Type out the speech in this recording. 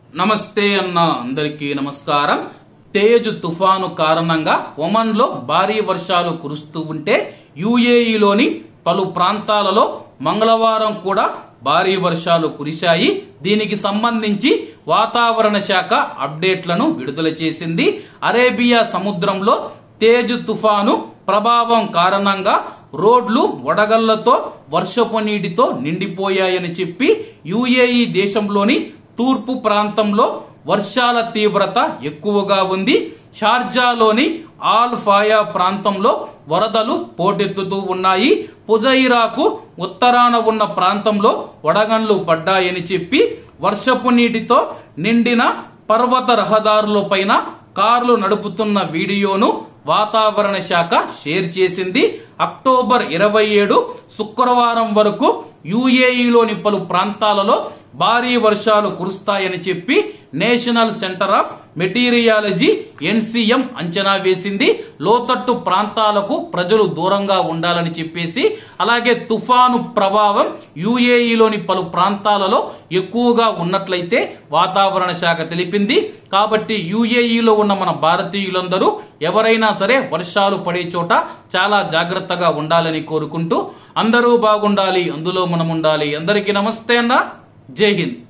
నమస్తే అన్న అందరికీ నమస్కారం తేజ్ తుఫాను కారణంగా ఒమన్ లో భారీ వర్షాలు కురుస్తూ ఉంటే యుఏఈలోని పలు ప్రాంతాలలో మంగళవారం కూడా భారీ వర్షాలు కురిశాయి దీనికి సంబంధించి వాతావరణ శాఖ అప్డేట్లను విడుదల చేసింది అరేబియా సముద్రంలో తేజ్ తుఫాను ప్రభావం కారణంగా రోడ్లు వడగళ్లతో వర్షపు నీటితో నిండిపోయాయని చెప్పి యుఏఈ దేశంలోని తూర్పు ప్రాంతంలో వర్షాల తీవ్రత ఎక్కువగా ఉంది షార్జాలోని ఆల్ ఫాయా ప్రాంతంలో వరదలు పోటెత్తుతూ ఉన్నాయి పుజైరాకు ఉత్తరాన ఉన్న ప్రాంతంలో వడగండ్లు పడ్డాయని చెప్పి వర్షపు నీటితో నిండిన పర్వత రహదారుల పైన కార్లు నడుపుతున్న వీడియోను వాతావరణ శాఖ షేర్ చేసింది అక్టోబర్ ఇరవై ఏడు శుక్రవారం వరకు యుఏఈలోని పలు ప్రాంతాలలో భారీ వర్షాలు కురుస్తాయని చెప్పి National Centre of Meteorology NCM అంచనా వేసింది లోతట్టు ప్రాంతాలకు ప్రజలు దూరంగా ఉండాలని చెప్పేసి అలాగే తుఫాను ప్రభావం యుఏఈలోని పలు ప్రాంతాలలో ఎక్కువగా ఉన్నట్లయితే వాతావరణ శాఖ తెలిపింది కాబట్టి యుఏఈలో ఉన్న మన భారతీయులందరూ ఎవరైనా సరే వర్షాలు పడే చోట చాలా జాగ్రత్తగా ఉండాలని కోరుకుంటూ అందరూ బాగుండాలి అందులో మనం ఉండాలి అందరికీ నమస్తే అన్న జై హింద్